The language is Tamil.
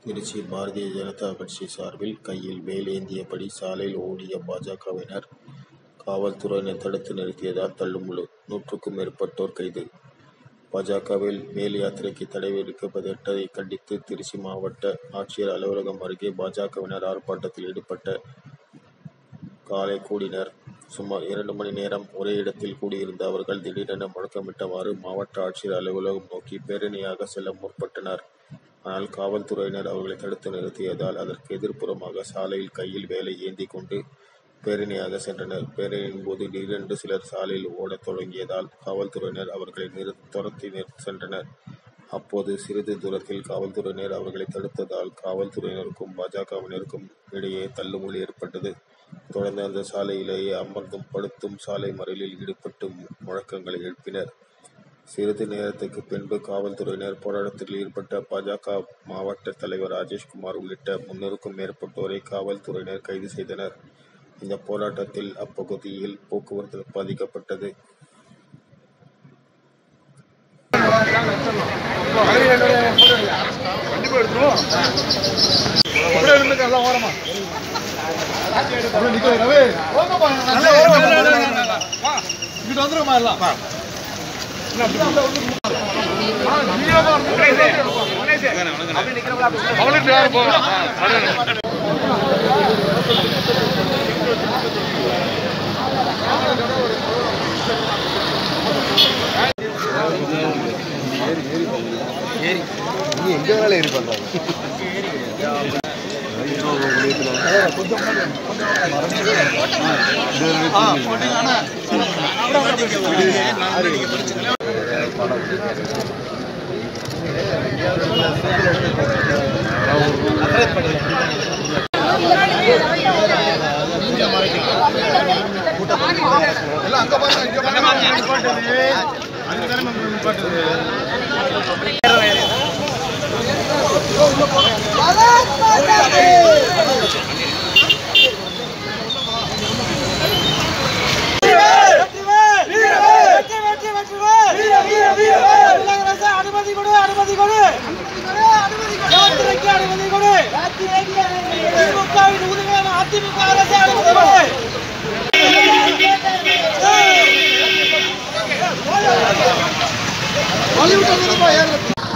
திருச்சி பாரதிய ஜனதா கட்சி சார்பில் கையில் வேல் ஏந்தியபடி சாலையில் ஓடிய பாஜகவினர் காவல்துறையினர் தடுத்து நிறுத்தியதால் தள்ளுமுள்ளு நூற்றுக்கும் மேற்பட்டோர் கைது பாஜகவில் வேல் யாத்திரைக்கு தடை விதிக்கப்பட்டதை கண்டித்து திருச்சி மாவட்ட ஆட்சியர் அலுவலகம் அருகே பாஜகவினர் ஆர்ப்பாட்டத்தில் ஈடுபட்ட காலை கூடினர் சுமார் இரண்டு மணி நேரம் ஒரே இடத்தில் கூடியிருந்த அவர்கள் திடீரென முழக்கமிட்டவாறு மாவட்ட ஆட்சியர் அலுவலகம் நோக்கி பேரணியாக செல்ல முற்பட்டனர் ஆனால் காவல்துறையினர் அவர்களை தடுத்து நிறுத்தியதால் அதற்கு எதிர்ப்புறமாக சாலையில் கையில் வேலை ஏந்தி கொண்டு பேரணியாக சென்றனர் பேரணியின் போது திடீரென்று சிலர் சாலையில் ஓடத் தொடங்கியதால் காவல்துறையினர் அவர்களை நிறு துரத்தி சென்றனர் அப்போது சிறிது தூரத்தில் காவல்துறையினர் அவர்களை தடுத்ததால் காவல்துறையினருக்கும் பாஜகவினருக்கும் இடையே தள்ளுமுள்ளு ஏற்பட்டது தொடர்ந்து அந்த சாலையிலேயே அமர்ந்தும் படுத்தும் சாலை மறியலில் ஈடுபட்டு முழக்கங்களை எழுப்பினர் சிறிது நேரத்துக்கு பின்பு காவல்துறையினர் போராட்டத்தில் ஈடுபட்ட பாஜக மாவட்ட தலைவர் ராஜேஷ்குமார் உள்ளிட்ட முன்னூறுக்கும் மேற்பட்டோரை காவல்துறையினர் கைது செய்தனர் இந்த போராட்டத்தில் அப்பகுதியில் போக்குவரத்து பாதிக்கப்பட்டது கண்டிப்பா எடுத்துருவோம் அப்படியே இருந்துக்க எல்லாம் ஓரமா அப்படியே நிக்க வை, ரவி போங்கப்பா நல்லா ஓரமா இங்கிட்டு வந்துருமா எல்லாம் அவனுக்கு யாரும் போகலாம் எல்லாம் அங்க பாருங்க இங்க பாருங்க அனுமதி கொடு அனுமதி கொடு யாத்திரைக்கு அனுமதி கொடு திமுகவின் உதவியான அதிமுக அரசு அனுமதி கொடு வழி விட்டு வந்துருப்பா ஏன்